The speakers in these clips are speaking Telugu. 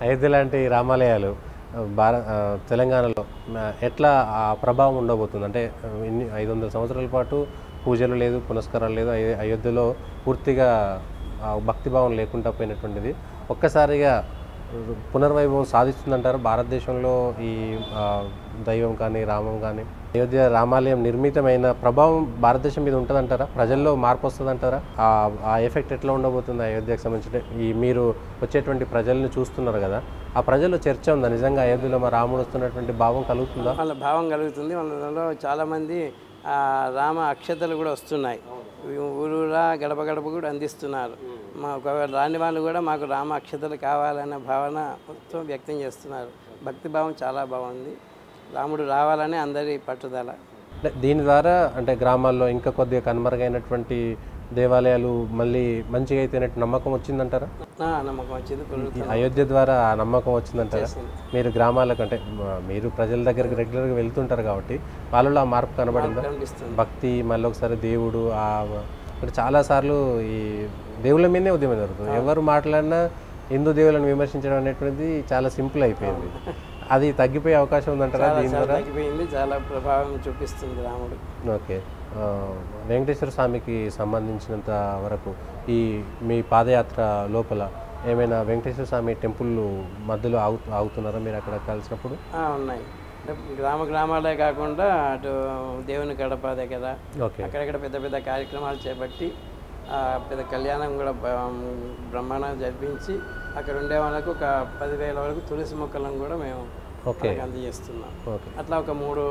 అయోధ్య లాంటి రామాలయాలు భార ఆ, తెలంగాణలో ఆ, ఎట్లా ఆ ప్రభావం ఉండబోతుంది అంటే ఆ, ఇన్ని ఐదు వందల సంవత్సరాల పాటు పూజలు లేదు పునస్కారాలు లేదు అయో- అయోధ్యలో పూర్తిగా ఆ భక్తిభావం లేకుండా పోయినటువంటిది ఒక్కసారిగా పునర్వైభవం సాధిస్తుందంటారు భారతదేశంలో ఈ ఆ, దైవం కానీ రామం కానీ అయోధ్య రామాలయం నిర్మితమైన ప్రభావం భారతదేశం మీద ఉంటుందంటారా ప్రజల్లో మార్పు వస్తుందంటారా ఆ ఆ ఎఫెక్ట్ ఎట్లా ఉండబోతుంది అయోధ్యకు సంబంధించిన ఈ మీరు వచ్చేటువంటి ప్రజల్ని చూస్తున్నారు కదా ఆ ప్రజల్లో చర్చ ఉందా నిజంగా అయోధ్యలో మా రాముడు వస్తున్నటువంటి భావం కలుగుతుందా వాళ్ళ భావం కలుగుతుంది వాళ్ళలో చాలామంది ఆ, రామ అక్షతలు కూడా వస్తున్నాయి ఊరూరా గడప గడప కూడా అందిస్తున్నారు మా ఒకవేళ రాని వాళ్ళు కూడా మాకు రామ అక్షతలు కావాలన్న భావన మొత్తం వ్యక్తం చేస్తున్నారు భక్తి భావం చాలా బాగుంది రాముడు రావాలని అందరి పట్టుదల అంటే దీని ద్వారా అంటే గ్రామాల్లో ఇంకా కొద్దిగా కనుమరుగైనటువంటి దేవాలయాలు మళ్ళీ మంచిగా అయితేనట్టు నమ్మకం వచ్చిందంటారా ఆ, నమ్మకం వచ్చింది ఈ పెరుగుతుంది అయోధ్య ద్వారా ఆ నమ్మకం వచ్చిందంటారా మీరు గ్రామాలకు అంటే మ- మీరు ప్రజల దగ్గరికి రెగ్యులర్గా వెళ్తుంటారు కాబట్టి వాళ్ళలో ఆ మార్పు కనబడిందా కనిపిస్తుంది భక్తి మళ్ళీ ఒకసారి దేవుడు ఆ అంటే చాలాసార్లు ఈ దేవుళ్ళ మీదనే ఉద్యమం జరుగుతుంది ఎవరు మాట్లాడినా హిందూ దేవులను విమర్శించడం అనేటువంటిది చాలా సింపుల్ అయిపోయింది అది తగ్గిపోయే అవకాశం ఉందంటారా దీని చాలా ద్వారా తగ్గిపోయింది చాలా ప్రభావం చూపిస్తుంది రాముడు ఓకే ఆ, వెంకటేశ్వర స్వామికి సంబంధించినంత వరకు ఈ మీ పాదయాత్ర లోపల ఏమైనా వెంకటేశ్వర స్వామి టెంపుల్ మధ్యలో ఆగు ఆగుతున్నారా మీరు అక్కడ కలిసినప్పుడు ఆ, ఉన్నాయి అంటే గ్రామ గ్రామాలే కాకుండా అటు దేవుని గడప దగ్గర ఓకే అక్కడక్కడ పెద్ద పెద్ద కార్యక్రమాలు చేపట్టి ఆ, పెద్ద కళ్యాణం కూడా బ- బ్రహ్మాండంగా జరిపించి అక్కడ ఉండే వాళ్ళకు ఒక పదివేల వరకు తులసి మొక్కలను కూడా మేము ఓకే వాళ్ళకి అందజేస్తున్నాం ఓకే అట్లా ఒక మూడు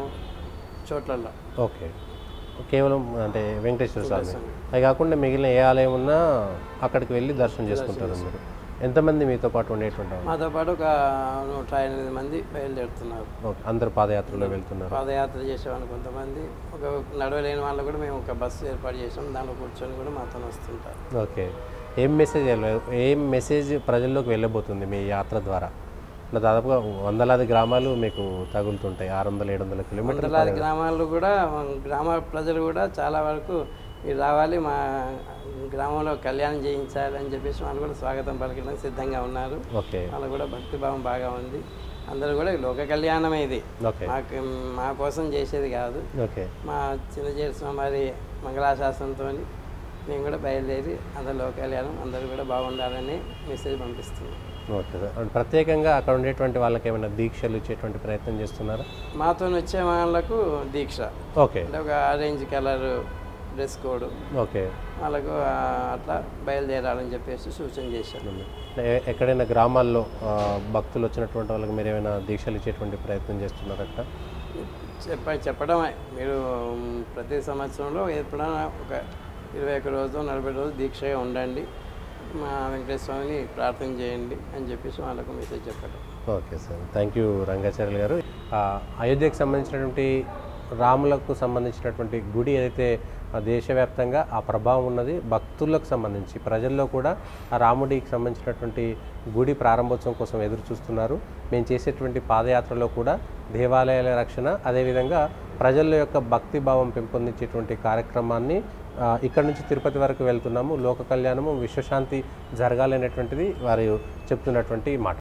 చోట్లలో ఓకే కేవలం అంటే వెంకటేశ్వర స్వామి అవి కాకుండా మిగిలిన ఏ ఆలయం ఉన్నా అక్కడికి వెళ్ళి దర్శనం చేసుకుంటారు మీరు ఎంతమంది మీతో పాటు ఉండేటువంటి వాళ్ళు? మాతో పాటు ఒక నూట ఎనిమిది మంది బయలుదేరుతున్నారు ఓకే అందరు పాదయాత్రలో వెళ్తున్నారు పాదయాత్ర చేసేవాళ్ళు కొంతమంది ఒక నడవలేని వాళ్ళు కూడా మేము ఒక బస్సు ఏర్పాటు చేసాం దాంట్లో కూర్చొని కూడా మాతో వస్తుంటారు ఓకే ఏం మెసేజ్ వెళ్ళ- ఏం మెసేజ్ ప్రజల్లోకి వెళ్ళబోతుంది మీ యాత్ర ద్వారా నా దాదాపుగా వందలాది గ్రామాలు మీకు తగులుతుంటాయి ఆరు వందల ఏడు వందల కిలోమీటర్లు వందలాది గ్రామాల్లో కూడా గ్రామ ప్రజలు కూడా చాలా వరకు మీరు రావాలి మా గ్రామంలో కళ్యాణం చేయించాలి అని చెప్పేసి వాళ్ళు కూడా స్వాగతం పలకడానికి సిద్ధంగా ఉన్నారు ఓకే వాళ్ళు కూడా భక్తిభావం బాగా ఉంది అందరూ కూడా లోక కళ్యాణమే ఇది ఓకే మాకు మా కోసం చేసేది కాదు ఓకే మా చిన్నచేరు స్వామి మంగళాశాసనంతో మేము కూడా బయలుదేరి అందరు లోక కళ్యాణం అందరూ కూడా బాగుండాలని మెసేజ్ పంపిస్తున్నాం ఓకే సార్ అండ్ ప్రత్యేకంగా అక్కడ ఉండేటువంటి వాళ్ళకి ఏమైనా దీక్షలు ఇచ్చేటువంటి ప్రయత్నం చేస్తున్నారా మాతో వచ్చే వాళ్ళకు దీక్ష ఓకే అంటే ఒక orange colour dress code okay వాళ్ళకు ఆ, అట్లా బయలుదేరాలని చెప్పేసి సూచన చేశాను ఎ- ఎక్కడైనా గ్రామాల్లో ఆ, భక్తులు వచ్చినటువంటి వాళ్ళకి మీరు ఏమైనా దీక్షలు ఇచ్చేటువంటి ప్రయత్నం చేస్తున్నారట చెప్ప చెప్పడమే మీరు మ్, ప్రతి సంవత్సరంలో ఎప్పుడైనా ఒక ఇరవై ఒక్క రోజు నలభై రోజులు దీక్షగా ఉండండి మా వెంకటేశ్వర స్వామిని ప్రార్థన చేయండి అని చెప్పేసి వాళ్ళకు మెసేజ్ చెప్పడం okay sir thank you Rangacharyulu గారు ఆ, అయోధ్యకు సంబంధించినటువంటి రాములకు సంబంధించినటువంటి గుడి ఏదైతే ఆ దేశవ్యాప్తంగా ఆ ప్రభావం ఉన్నది భక్తులకు సంబంధించి ప్రజల్లో కూడా ఆ రాముడికి సంబంధించినటువంటి గుడి ప్రారంభోత్సవం కోసం ఎదురు చూస్తున్నారు మేము చేసేటువంటి పాదయాత్రలో కూడా దేవాలయాల రక్షణ అదేవిధంగా ప్రజల యొక్క భక్తి భావం పెంపొందించేటువంటి కార్యక్రమాన్ని ఆ, ఇక్కడ నుంచి తిరుపతి వరకు వెళ్తున్నాము లోక కళ్యాణము విశ్వశాంతి జరగాలనేటువంటిది వారు చెప్తున్నటువంటి మాట